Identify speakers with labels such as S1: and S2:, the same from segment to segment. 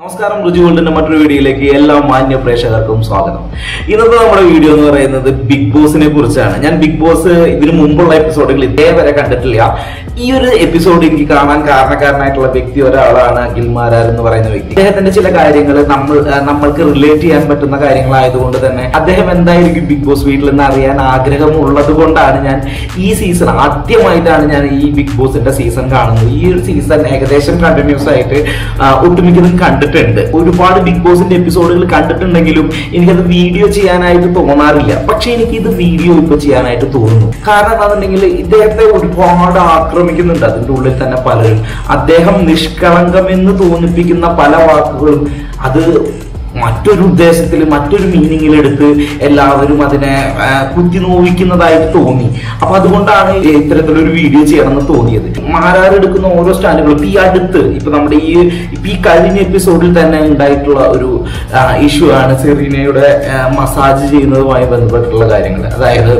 S1: നമസ്കാരം രുചി വേൾഡിന്റെ മറ്റൊരു വീഡിയോയിലേക്ക് എല്ലാ മാന്യ പ്രേക്ഷകർക്കും സ്വാഗതം ഇന്നത്തെ നമ്മുടെ വീഡിയോ എന്ന് പറയുന്നത് ബിഗ് ബോസിനെ കുറിച്ചാണ് ഞാൻ ബിഗ് ബോസ് ഇതിനു മുമ്പുള്ള എപ്പിസോഡുകൾ ഇതേവരെ കണ്ടിട്ടില്ല ഈ ഒരു എപ്പിസോഡ് എനിക്ക് കാണാൻ കാരണക്കാരനായിട്ടുള്ള വ്യക്തി ഒരാളാണ് അഖിൽ മാരാർ എന്ന് പറയുന്ന വ്യക്തി അദ്ദേഹത്തിന്റെ ചില കാര്യങ്ങൾ നമ്മൾ ആ, നമ്മൾക്ക് റിലേറ്റ് ചെയ്യാൻ പറ്റുന്ന കാര്യങ്ങളായതുകൊണ്ട് തന്നെ അദ്ദേഹം എന്തായിരിക്കും ബിഗ് ബോസ് വീട്ടിൽ നിന്ന് അറിയാൻ ആഗ്രഹമുള്ളത് കൊണ്ടാണ് ഞാൻ ഈ സീസൺ ആദ്യമായിട്ടാണ് ഞാൻ ഈ ബിഗ് ബോസിന്റെ സീസൺ കാണുന്നത് ഈ ഒരു സീസൺ ഏകദേശം കണ്ടിന്യൂസ് ആയിട്ട് ആ, ഒട്ടുമിക്കതും കണ്ടിട്ടുണ്ട് ഒരുപാട് ബിഗ് ബോസിന്റെ എപ്പിസോഡുകൾ കണ്ടിട്ടുണ്ടെങ്കിലും എനിക്കത് വീഡിയോ ചെയ്യാനായിട്ട് തോന്നാറില്ല പക്ഷെ എനിക്ക് ഇത് വീഡിയോ ഇപ്പൊ ചെയ്യാനായിട്ട് തോന്നുന്നു കാരണം എന്താണെന്നുണ്ടെങ്കിൽ ഇദ്ദേഹത്തെ ഒരുപാട് ആക്രമിക്കുന്നുണ്ട് അതിന്റെ ഉള്ളിൽ തന്നെ പലരും അദ്ദേഹം നിഷ്കളങ്കം എന്ന് തോന്നിപ്പിക്കുന്ന പല വാക്കുകളും അത് മറ്റൊരു ഉദ്ദേശത്തിൽ മറ്റൊരു മീനിങ്ങിൽ എടുത്ത് എല്ലാവരും അതിനെ ആ, കുത്തി നോവിക്കുന്നതായിട്ട് തോന്നി അപ്പൊ അതുകൊണ്ടാണ് ഇത്തരത്തിലൊരു വീഡിയോ ചെയ്യണമെന്ന് തോന്നിയത് മാരാർ എടുക്കുന്ന ഓരോ സ്റ്റാൻഡുകളും ഇപ്പൊ ഈ അടുത്ത് ഇപ്പൊ നമ്മുടെ ഈ ഇപ്പൊ ഈ കഴിഞ്ഞ എപ്പിസോഡിൽ തന്നെ ഉണ്ടായിട്ടുള്ള ഒരു ഇഷ്യൂ ആണ് സെറീനയുടെ മസാജ് ചെയ്യുന്നതുമായി ബന്ധപ്പെട്ടുള്ള കാര്യങ്ങൾ അതായത്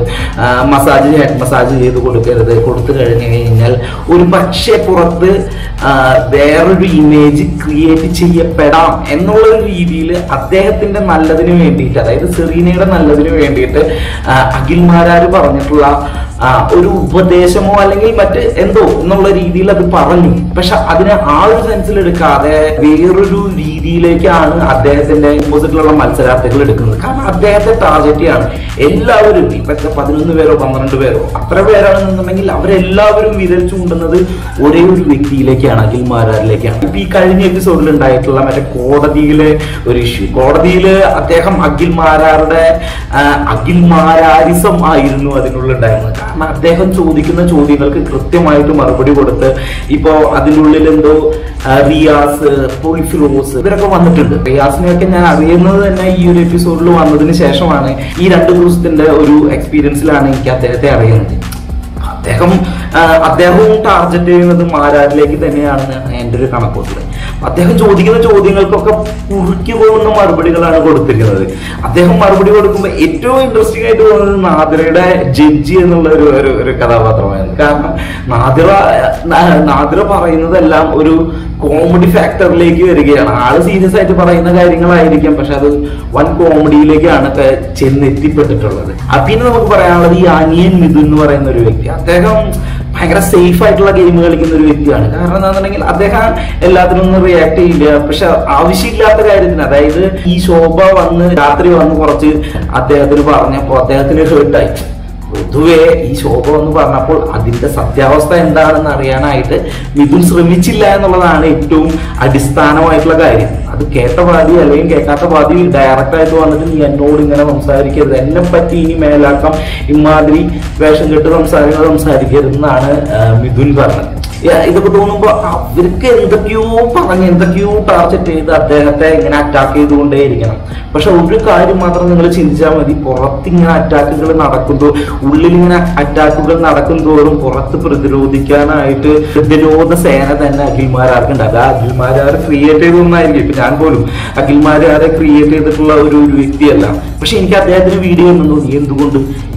S1: മസാജ് ഹെഡ് മസാജ് ചെയ്ത് കൊടുക്കരുത് കൊടുത്തു കഴിഞ്ഞു കഴിഞ്ഞാൽ ഒരു പക്ഷേ പുറത്ത് ആ, വേറൊരു ഇമേജ് ക്രിയേറ്റ് ചെയ്യപ്പെടാം എന്നുള്ള ഒരു രീതിയിൽ അദ്ദേഹത്തിന്റെ നല്ലതിന് വേണ്ടിയിട്ട് അതായത് സെറീനയുടെ നല്ലതിന് വേണ്ടിയിട്ട് ആ, അഖിൽ മാരാര് പറഞ്ഞിട്ടുള്ള ആ, ഒരു ഉപദേശമോ അല്ലെങ്കിൽ മറ്റ് എന്തോ എന്നുള്ള രീതിയിൽ അത് പറഞ്ഞു പക്ഷെ അതിനെ ആ ഒരു സെൻസിൽ എടുക്കാതെ വേറൊരു രീതിയിലേക്കാണ് അദ്ദേഹത്തിന്റെ ഓപ്പോസിറ്റിലുള്ള മത്സരാർത്ഥികൾ എടുക്കുന്നത് കാരണം അദ്ദേഹത്തെ ടാർഗറ്റ് ചെയ്യാണ് എല്ലാവരും ഇപ്പോഴത്തെ പതിനൊന്ന് പേരോ പന്ത്രണ്ട് പേരോ അത്ര പേരാണെന്നുണ്ടെങ്കിൽ അവരെല്ലാവരും വിരൽ ചൂണ്ടുന്നത് ഒരേ ഒരു വ്യക്തിയിലേക്കാണ് അഖിൽ മാരാരിലേക്കാണ് ഇപ്പൊ ഈ കഴിഞ്ഞ എപ്പിസോഡിൽ ഉണ്ടായിട്ടുള്ള മറ്റേ കോടതിയിലെ ഒരു ഇഷ്യൂ കോടതിയിൽ അദ്ദേഹം അഖിൽ മാരാരുടെ ആ, അഖിൽ മാരാരിസം ആയിരുന്നു അതിനുള്ളിലുണ്ടായിരുന്നത് കാരണം അദ്ദേഹം ചോദിക്കുന്ന ചോദ്യങ്ങൾക്ക് കൃത്യമായിട്ട് മറുപടി കൊടുത്ത് ഇപ്പോ അതിനുള്ളിൽ എന്തോ ആ, റിയാസ് പൊളിഫിറോസ് ഇവരൊക്കെ വന്നിട്ടുണ്ട് റിയാസിനെയൊക്കെ ഞാൻ അറിയുന്നത് തന്നെ ഈ ഒരു എപ്പിസോഡിൽ വന്നതിന് ശേഷമാണ് ഈ രണ്ട് ദിവസത്തിന്റെ ഒരു എക്സ്പീരിയൻസിലാണ് എനിക്ക് അദ്ദേഹത്തെ അറിയുന്നത് അദ്ദേഹം ആ, അദ്ദേഹവും ടാർഗറ്റ് ചെയ്യുന്നത് മാരാരിലേക്ക് തന്നെയാണെന്ന് എൻ്റെ ഒരു കണക്കൂട്ടൽ അദ്ദേഹം ചോദിക്കുന്ന ചോദ്യങ്ങൾക്കൊക്കെ കുറുക്കി പോകുന്ന മറുപടികളാണ് കൊടുത്തിരിക്കുന്നത് അദ്ദേഹം മറുപടി കൊടുക്കുമ്പോൾ ഏറ്റവും ഇൻട്രസ്റ്റിംഗ് ആയിട്ട് തോന്നുന്നത് നാദിറയുടെ ജഡ്ജി എന്നുള്ള ഒരു ഒരു- ഒരു കഥാപാത്രമായിരുന്നു കാരണം നാദിറ നാ- നാദിറ പറയുന്നതെല്ലാം ഒരു കോമഡി ഫാക്ടറിലേക്ക് വരികയാണ് ആള് സീരിയസ് ആയിട്ട് പറയുന്ന കാര്യങ്ങളായിരിക്കാം പക്ഷെ അത് വൻ കോമഡിയിലേക്കാണ് ഒക്കെ ചെന്നെത്തിപ്പെട്ടിട്ടുള്ളത് ആ, പിന്നെ നമുക്ക് പറയാനുള്ളത് ഈ അനിയൻ മിഥുൻ എന്ന് പറയുന്ന ഒരു വ്യക്തി അദ്ദേഹം ഭയങ്കര സേഫ് ആയിട്ടുള്ള ഗെയിം കളിക്കുന്ന ഒരു വ്യക്തിയാണ് കാരണം എന്താണെന്നുണ്ടെങ്കിൽ അദ്ദേഹം എല്ലാത്തിനും ഒന്നും റിയാക്ട് ചെയ്യില്ല പക്ഷെ ആവശ്യമില്ലാത്ത കാര്യത്തിന് അതായത് ഈ ശോഭ വന്ന് രാത്രി വന്ന് കുറച്ച് അദ്ദേഹത്തിന് പറഞ്ഞപ്പോൾ അദ്ദേഹത്തിന് ഹേർട്ടായി പൊതുവെ ഈ ശോഭ എന്ന് പറഞ്ഞപ്പോൾ അതിന്റെ സത്യാവസ്ഥ എന്താണെന്ന് അറിയാനായിട്ട് മിഥുൻ ശ്രമിച്ചില്ല എന്നുള്ളതാണ് ഏറ്റവും അടിസ്ഥാനമായിട്ടുള്ള കാര്യം അത് കേട്ട പാതി അല്ലെങ്കിൽ കേൾക്കാത്ത പാതി ഡയറക്റ്റ് ആയിട്ട് വന്നിട്ട് നീ എന്നോട് ഇങ്ങനെ സംസാരിക്കരുത് എന്നെ പറ്റി ഇനി മേലാക്കാം ഇമാതിരി വേഷം കെട്ട് സംസാരിക്കുന്നത് സംസാരിക്കരുത് എന്നാണ് ആ, മിഥുൻ പറഞ്ഞത് യ- ഇതൊക്കെ തോന്നുമ്പോ അവർക്ക് എന്തൊക്കെയോ പറഞ്ഞ് എന്തൊക്കെയോ ടാർഗറ്റ് ചെയ്ത് അദ്ദേഹത്തെ ഇങ്ങനെ അറ്റാക്ക് ചെയ്തുകൊണ്ടേയിരിക്കണം പക്ഷെ ഒരു കാര്യം മാത്രം നിങ്ങൾ ചിന്തിച്ചാൽ മതി പുറത്തിങ്ങനെ അറ്റാക്കുകൾ നടക്കുമ്പോൾ ഉള്ളിൽ ഇങ്ങനെ അറ്റാക്കുകൾ നടക്കും തോറും പുറത്ത് പ്രതിരോധിക്കാനായിട്ട് പ്രതിരോധ സേന തന്നെ അഖിൽമാരാർക്ക് ഉണ്ട് അത് അഖിൽമാരാർ ക്രിയേറ്റ് ചെയ്തൊന്നായിരിക്കും ഇപ്പൊ ഞാൻ പോലും അഖിൽമാരാരെ ക്രിയേറ്റ് ചെയ്തിട്ടുള്ള ഒരു ഒരു വ്യക്തിയല്ല പക്ഷെ എനിക്ക് അദ്ദേഹത്തിന് വീഡിയോ ഒന്നും തോന്നി എന്തുകൊണ്ട്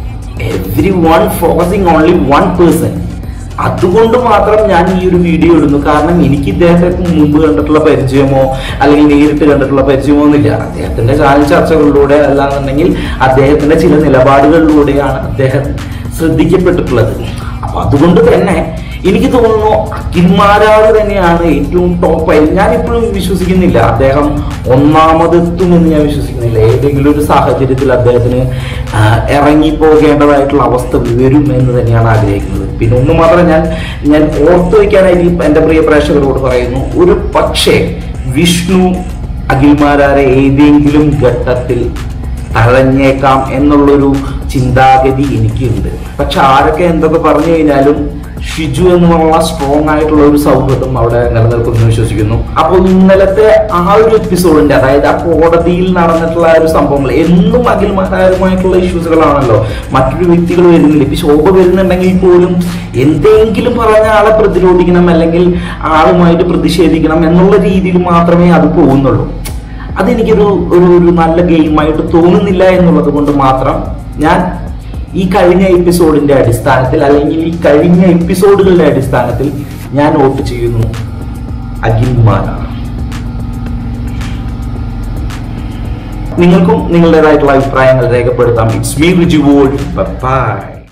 S1: every one focusing only one person അതുകൊണ്ട് മാത്രം ഞാൻ ഈ ഒരു വീഡിയോ ഇടുന്നു കാരണം എനിക്ക് ഇദ്ദേഹത്തെ മുമ്പ് കണ്ടിട്ടുള്ള പരിചയമോ അല്ലെങ്കിൽ നേരിട്ട് കണ്ടിട്ടുള്ള പരിചയമോ ഒന്നുമില്ല അദ്ദേഹത്തിന്റെ ചാനൽ ചർച്ചകളിലൂടെ അല്ലാന്നുണ്ടെങ്കിൽ അദ്ദേഹത്തിന്റെ ചില നിലപാടുകളിലൂടെയാണ് അദ്ദേഹം ശ്രദ്ധിക്കപ്പെട്ടിട്ടുള്ളത് അപ്പൊ അതുകൊണ്ട് തന്നെ എനിക്ക് തോന്നുന്നു അഖിൽമാരാറ് തന്നെയാണ് ഏറ്റവും ടോപ്പ് ഞാൻ ഇപ്പോഴും വിശ്വസിക്കുന്നില്ല അദ്ദേഹം ഒന്നാമതെത്തുമെന്ന് ഞാൻ വിശ്വസിക്കുന്നില്ല ഏതെങ്കിലും ഒരു സാഹചര്യത്തിൽ അദ്ദേഹത്തിന് ആ, ഇറങ്ങി പോകേണ്ടതായിട്ടുള്ള അവസ്ഥ വരും എന്ന് തന്നെയാണ് ആഗ്രഹിക്കുന്നത് പിന്നെ ഒന്ന് മാത്രം ഞാൻ ഞാൻ ഓർത്തു വയ്ക്കാനായിട്ട് ഈ എൻ്റെ പ്രിയ പ്രേക്ഷകരോട് പറയുന്നു ഒരു പക്ഷേ വിഷ്ണു അഖിൽമാരാരെ ഏതെങ്കിലും ഘട്ടത്തിൽ തഴഞ്ഞേക്കാം എന്നുള്ളൊരു ചിന്താഗതി എനിക്കുണ്ട് പക്ഷെ ആരൊക്കെ എന്തൊക്കെ പറഞ്ഞു കഴിഞ്ഞാലും ഷിജു എന്നുള്ള സ്ട്രോങ് ആയിട്ടുള്ള ഒരു സൗഹൃദം അവിടെ നിലനിൽക്കുന്നു വിശ്വസിക്കുന്നു അപ്പോൾ ഇന്നലത്തെ ആ ഒരു എപ്പിസോഡിന്റെ അതായത് ആ കോടതിയിൽ നടന്നിട്ടുള്ള ആ ഒരു സംഭവങ്ങൾ എന്നും അഖിൽമാരാരുമായിട്ടുള്ള ഇഷ്യൂസുകളാണല്ലോ മറ്റൊരു വ്യക്തികൾ വരുന്നില്ല ഇപ്പൊ ശോഭ വരുന്നുണ്ടെങ്കിൽ പോലും എന്തെങ്കിലും പറഞ്ഞ ആളെ പ്രതിരോധിക്കണം അല്ലെങ്കിൽ ആളുമായിട്ട് പ്രതിഷേധിക്കണം എന്നുള്ള രീതിയിൽ മാത്രമേ അത് പോകുന്നുള്ളൂ അതെനിക്കൊരു ഒരു ഒരു നല്ല ഗെയിമായിട്ട് തോന്നുന്നില്ല എന്നുള്ളത് കൊണ്ട് മാത്രം ഞാൻ ഈ കഴിഞ്ഞ എപ്പിസോഡിന്റെ അടിസ്ഥാനത്തിൽ അല്ലെങ്കിൽ ഈ കഴിഞ്ഞ എപ്പിസോഡുകളുടെ അടിസ്ഥാനത്തിൽ ഞാൻ വോട്ട് ചെയ്യുന്നു അഖിൽമാരാണ് നിങ്ങൾക്കും നിങ്ങളുടേതായിട്ടുള്ള അഭിപ്രായങ്ങൾ രേഖപ്പെടുത്താം ഇറ്റ്സ് മീ റിജു ബൈ